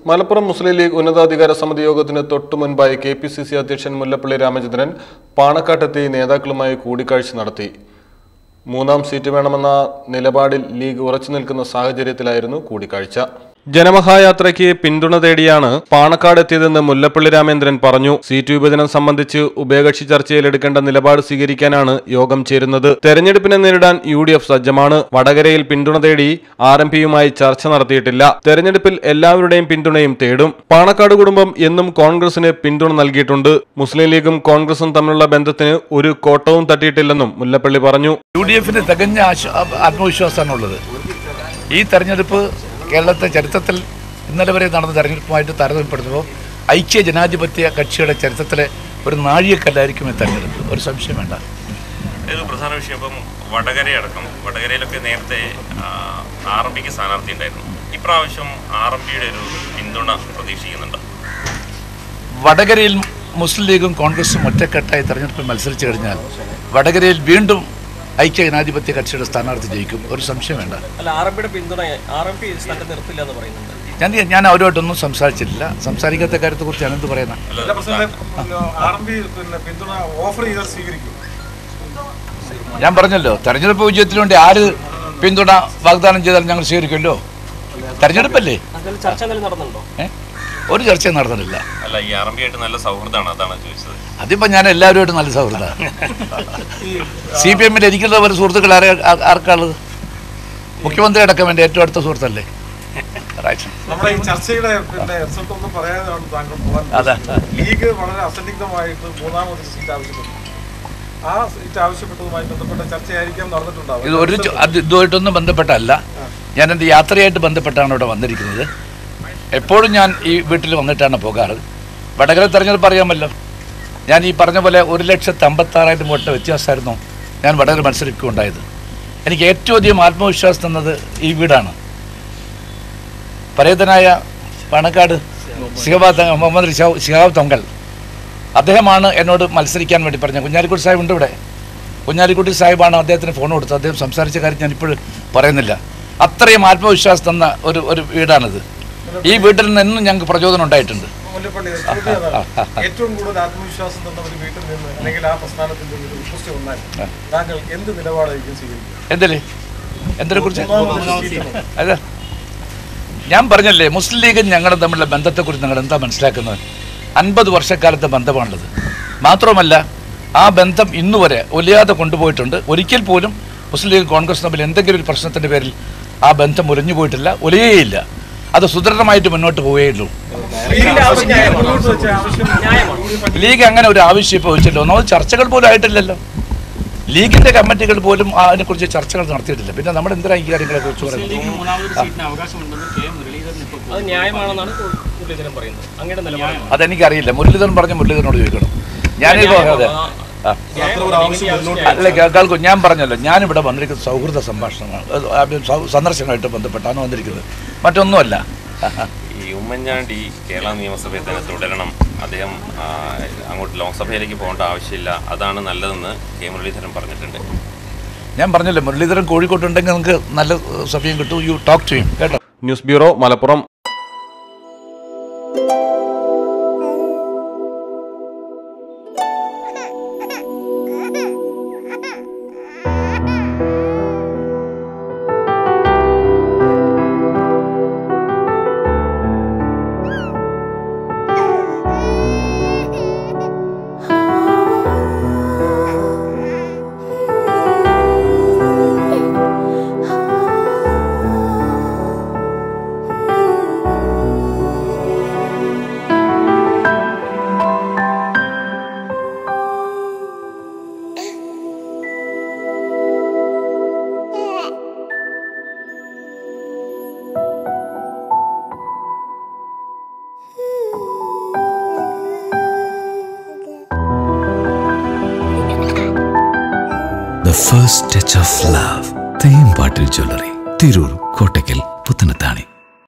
മലപ്പുറം മുസ്ലിം league ഉന്നതാധികാര സമിതി യോഗത്തിന് തൊട്ടു മുൻപായി കെ പി സി സി അധ്യക്ഷൻ മുല്ലപ്പള്ളി രാമചന്ദ്രൻ പാണക്കാട്ടെത്തി നേതാക്കളുമായി കൂടിക്കാഴ്ച നടത്തി മൂന്നാം സീറ്റ് വേണമെന്ന നിലപാടിൽ ലീഗ് ഉറച്ചു നിൽക്കുന്ന സാഹചര്യത്തിലായിരുന്നു കൂടിക്കാഴ്ച ജനമഹായാത്രയ്ക്ക് പിന്തുണ തേടിയാണ് പാണക്കാട് എത്തിയതെന്ന് മുല്ലപ്പള്ളി രാമേന്ദ്രൻ പറഞ്ഞു സീറ്റ് വിഭജനം സംബന്ധിച്ച് ഉഭയകക്ഷി ചർച്ചയിൽ എടുക്കേണ്ട നിലപാട് സ്വീകരിക്കാനാണ് യോഗം ചേരുന്നത് തെരഞ്ഞെടുപ്പിനെ നേരിടാൻ യു ഡി എഫ് സജ്ജമാണ് വടകരയിൽ പിന്തുണ തേടി ആർ എം പിയുമായി ചർച്ച നടത്തിയിട്ടില്ല തെരഞ്ഞെടുപ്പിൽ എല്ലാവരുടെയും പിന്തുണയും തേടും പാണക്കാട് കുടുംബം എന്നും കോൺഗ്രസിന് പിന്തുണ നൽകിയിട്ടുണ്ട് മുസ്ലിം ലീഗും കോൺഗ്രസും തമ്മിലുള്ള ബന്ധത്തിന് ഒരു കോട്ടവും തട്ടിയിട്ടില്ലെന്നും മുല്ലപ്പള്ളി പറഞ്ഞു യു ഡി എഫിന് തികഞ്ഞ ആശ- ആത്മവിശ്വാസമാണുള്ളത് ഈ തെരഞ്ഞെടുപ്പ് കേരളത്തെ ചരിത്രത്തിൽ ഇന്നലെ വരെ നടന്ന തെരഞ്ഞെടുപ്പുമായിട്ട് താരതമ്യപ്പെടുത്തുമ്പോൾ ഐക്യ ജനാധിപത്യ കക്ഷിയുടെ ചരിത്രത്തിലെ ഒരു നാഴികക്കല്ലായിരിക്കും ഈ തെരഞ്ഞെടുപ്പ് ഒരു സംശയം വേണ്ട ഒരു പ്രധാന വിഷയം ഇപ്പം വടകരയടക്കം വടകരയിലൊക്കെ നേരത്തെ ആർ എം പിക്ക് സ്ഥാനാർത്ഥി ഉണ്ടായിരുന്നു ഇപ്രാവശ്യം ആർ എം പിയുടെ ഒരു പിന്തുണ പ്രതീക്ഷിക്കുന്നുണ്ട് വടകരയിൽ മുസ്ലിം ലീഗും കോൺഗ്രസും ഒറ്റക്കെട്ടായി തെരഞ്ഞെടുപ്പിൽ മത്സരിച്ചു കഴിഞ്ഞാൽ വടകരയിൽ വീണ്ടും ഐക്യ ജനാധിപത്യ കക്ഷിയുടെ സ്ഥാനാർത്ഥി ജയിക്കും ഒരു സംശയം വേണ്ട അല്ല ആർ എം പിയുടെ പിന്തുണ ആർ എം പി സ്ഥലത്ത് നിർത്തില്ല എന്ന് പറയുന്നുണ്ട് ഞാൻ ഞാൻ അവരുമായിട്ടൊന്നും സംസാരിച്ചിട്ടില്ല സംസാരിക്കാത്ത കാര്യത്തെക്കുറിച്ച് ഞാൻ എന്ത് പറയുന്നത് ആർ എം പി പിന്നെ പിന്തുണ ഓഫർ ചെയ്താൽ സ്വീകരിക്കും ഞാൻ പറഞ്ഞല്ലോ തെരഞ്ഞെടുപ്പ് വിജയത്തിന് വേണ്ടി ആര് പിന്തുണ വാഗ്ദാനം ചെയ്താൽ ഞങ്ങൾ സ്വീകരിക്കുമല്ലോ തെരഞ്ഞെടുപ്പല്ലേ അതിൽ ചർച്ച എന്തെങ്കിലും നടന്നുണ്ടോ ഏ? ഒരു ചർച്ചയും നടന്നിട്ടില്ല അല്ല ഈ ആർ എം പി ആയിട്ട് നല്ല സൗഹൃദമാണ് അതാണ് ചോദിച്ചത് അതിപ്പോ ഞാൻ എല്ലാവരുമായിട്ട് നല്ല സൗഹൃദ സി പി എമ്മിൽ എനിക്കുള്ള ഒരു സുഹൃത്തുക്കൾ ആരെ ആ- ആർക്കാളുള്ളത് മുഖ്യമന്ത്രി അടക്കം എൻ്റെ ഏറ്റവും അടുത്ത സുഹൃത്തല്ലേ റൈറ്റ് നമ്മുടെ ഈ ചർച്ചയുടെ പിന്നെ റിസൾട്ട് ഒന്നും പറയാതെയാണ് താങ്കൾ പോകാൻ അതെ. ലീഗ് വളരെ അസന്നിഗ്ധമായിട്ട് മൂന്നാമത് സീറ്റ് ആവശ്യപ്പെട്ടു ആ സീറ്റ് ആവശ്യപ്പെട്ടതുമായി ബന്ധപ്പെട്ട ചർച്ചയായിരിക്കാം നടന്നിട്ടുണ്ടാവും ഇത് ഒരു ചു- അത് ഇതുമായിട്ടൊന്നും ബന്ധപ്പെട്ടല്ല ഞാൻ എൻ്റെ യാത്രയായിട്ട് ബന്ധപ്പെട്ടാണ് ഇവിടെ വന്നിരിക്കുന്നത് എപ്പോഴും ഞാൻ ഈ വീട്ടിൽ വന്നിട്ടാണ് പോകാറ് വടകര തെരഞ്ഞെടുപ്പ് അറിയാമല്ലോ ഞാൻ ഈ പറഞ്ഞ പോലെ ഒരു ലക്ഷത്തി അമ്പത്താറായിരം വോട്ട് വ്യത്യാസമായിരുന്നു ഞാൻ വടകര മത്സരിക്കുകയുണ്ടായത് എനിക്ക് ഏറ്റവും അധികം ആത്മവിശ്വാസം തന്നത് ഈ വീടാണ് പരേതനായ പാണക്കാട് ശിഹാബ് മുഹമ്മദ് ഷിഹാബ് ശിഹാബ് തൊങ്കൽ അദ്ദേഹമാണ് എന്നോട് മത്സരിക്കാൻ വേണ്ടി പറഞ്ഞത് കുഞ്ഞാലിക്കുട്ടി സാഹിബ് ഉണ്ട് ഇവിടെ കുഞ്ഞാലിക്കുട്ടി സാഹിബാണ് അദ്ദേഹത്തിന് ഫോൺ കൊടുത്തത് അദ്ദേഹം സംസാരിച്ച കാര്യം ഞാൻ ഇപ്പോഴും പറയുന്നില്ല അത്രയും ആത്മവിശ്വാസം തന്ന ഒരു ഒരു വീടാണിത് ഈ വീട്ടിൽ നിന്നും ഞങ്ങൾക്ക് പ്രചോദനം ഉണ്ടായിട്ടുണ്ട് മുല്ലപ്പള്ളി ചോദ്യം അതാണ്. ഏറ്റവും കൂടുതൽ ആത്മവിശ്വാസം തന്ന ഒരു വീട്ടിൽ നിന്ന് അല്ലെങ്കിൽ ആ പ്രസ്ഥാനത്തിന്റെ ഒരു റിക്വസ്റ്റ് വന്നാൽ താങ്കൾ എന്ത് നിലപാടായിരിക്കും സ്വീകരിക്കുക എന്തില് എന്തിനെ കുറിച്ച് മൂന്നാമത് സീറ്റ് അതെ ഞാൻ പറഞ്ഞല്ലേ മുസ്ലിം ലീഗും ഞങ്ങളും തമ്മിലുള്ള ബന്ധത്തെക്കുറിച്ച് നിങ്ങൾ എന്താ മനസ്സിലാക്കുന്നത് അൻപത് വർഷക്കാലത്തെ ബന്ധമാണുള്ളത് മാത്രമല്ല ആ ബന്ധം ഇന്നുവരെ ഒലിയാതെ കൊണ്ടുപോയിട്ടുണ്ട് ഒരിക്കൽ പോലും മുസ്ലിം ലീഗ് കോൺഗ്രസ് തമ്മിൽ എന്തെങ്കിലും ഒരു പ്രശ്നത്തിൻ്റെ പേരിൽ ആ ബന്ധം ഒലിഞ്ഞു പോയിട്ടില്ല ഒലിയേയില്ല അത് സുദൃഢമായിട്ട് മുന്നോട്ട് പോവുകയുള്ളൂ ലീഗിന്റെ ആവശ്യം മുന്നോട്ട് വെച്ച ആവശ്യം ലീഗ് അങ്ങനെ ഒരു ആവശ്യം ഇപ്പോൾ വെച്ചില്ല ഒന്നാമത് ചർച്ചകൾ പോലും ആയിട്ടില്ലല്ലോ ലീഗിന്റെ കമ്മിറ്റികൾ പോലും അതിനെക്കുറിച്ച് ചർച്ചകൾ നടത്തിയിട്ടില്ല പിന്നെ നമ്മൾ എന്തിനാ ഈ കാര്യങ്ങളെ കുറിച്ച് പറയുന്നത് അത് ന്യായമാണെന്നാണ് മുരളീധരൻ പറയുന്നത് അങ്ങയുടെ നിലപാട് അതെനിക്കറിയില്ല മുരളീധരൻ പറഞ്ഞ മുരളീധരനോട് ചോദിക്കണം ഞാനിപ്പോ അതെ ആ. അല്ല കേ- കേൾക്കൂ ഞാൻ പറഞ്ഞല്ലോ ഞാനിവിടെ വന്നിരിക്കുന്നത് സൗഹൃദ സംഭാഷണമാണ് അത് അത് സൗ- സന്ദർശനമായിട്ട് ബന്ധപ്പെട്ടാണ് വന്നിരിക്കുന്നത് മറ്റൊന്നുമല്ല ഈ ഉമ്മൻചാണ്ടി കേരള നിയമസഭയിൽ തന്നെ തുടരണം അദ്ദേഹം ആ, അങ്ങോട്ട് ലോക്സഭയിലേക്ക് പോകേണ്ട ആവശ്യമില്ല അതാണ് നല്ലതെന്ന് കെ മുരളീധരൻ പറഞ്ഞിട്ടുണ്ട് ഞാൻ പറഞ്ഞല്ലോ മുരളീധരൻ കോഴിക്കോട്ടുണ്ടെങ്കിൽ നിങ്ങൾക്ക് നല്ല ഏഹ്, സമയം കിട്ടും യു ടോക്ക് ചെയ്യും കേട്ടോ news bureau Malappuram The first touch of love. Thembattil jewellery Tirur Kottakkal Puthanathani